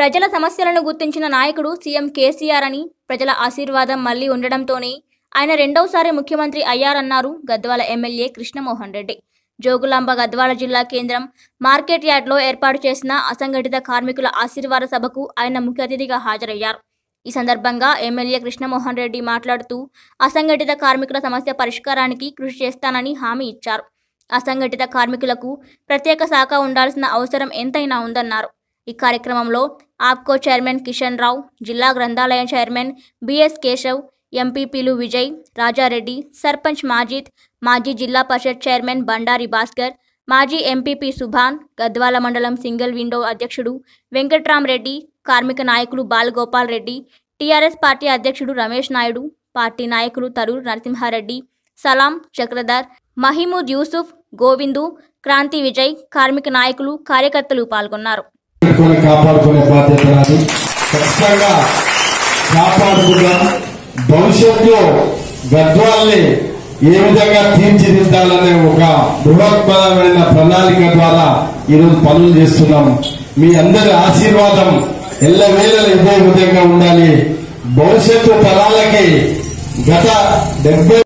ప్రజల సమస్యలను గుర్తించిన నాయకుడు సీఎం కేసీఆర్ అని ప్రజల ఆశీర్వాదం మళ్లీ ఉండడంతోనే ఆయన రెండవసారి ముఖ్యమంత్రి అయ్యారన్నారు గద్వాల ఎమ్మెల్యే కృష్ణమోహన్ రెడ్డి జోగులాంబ గద్వాల జిల్లా కేంద్రం మార్కెట్ యార్డ్లో ఏర్పాటు చేసిన అసంఘటిత కార్మికుల ఆశీర్వాద సభకు ఆయన ముఖ్య అతిథిగా హాజరయ్యారు ఈ సందర్భంగా ఎమ్మెల్యే కృష్ణమోహన్ రెడ్డి మాట్లాడుతూ అసంఘటిత కార్మికుల సమస్య పరిష్కారానికి కృషి చేస్తానని హామీ ఇచ్చారు అసంఘటిత కార్మికులకు ప్రత్యేక శాఖ ఉండాల్సిన అవసరం ఎంతైనా ఉందన్నారు ఈ కార్యక్రమంలో ఆప్కో చైర్మన్ కిషన్ రావు జిల్లా గ్రంథాలయం చైర్మన్ బిఎస్ కేశవ్ ఎంపీపీలు విజయ్ రాజారెడ్డి సర్పంచ్ మాజిద్ మాజీ జిల్లా పరిషత్ చైర్మన్ బండారి భాస్కర్ మాజీ ఎంపీపీ సుభాన్ గద్వాల మండలం సింగిల్ విండో అధ్యక్షుడు వెంకట్రామరెడ్డి కార్మిక నాయకులు బాలగోపాల్ రెడ్డి టీఆర్ఎస్ పార్టీ అధ్యక్షుడు రమేష్ నాయుడు పార్టీ నాయకులు తరూర్ నరసింహారెడ్డి సలాం చక్రధర్ మహిమూద్ యూసుఫ్ గోవిందు క్రాంతి విజయ్ కార్మిక నాయకులు కార్యకర్తలు పాల్గొన్నారు పెట్టుకొని కాపాడుకునే బాధ్యత నాది ఖచ్చితంగా కాపాడుకుందాం భవిష్యత్తులో గద్వాల్ని ఏ విధంగా తీర్చిదిద్దాలనే ఒక బృహత్పరమైన ప్రణాళిక ద్వారా ఈరోజు పనులు చేస్తున్నాం మీ అందరి ఆశీర్వాదం ఎల్లవేళలా ఇదే విధంగా ఉండాలి భవిష్యత్తు తరాలకి గత డెబ్బై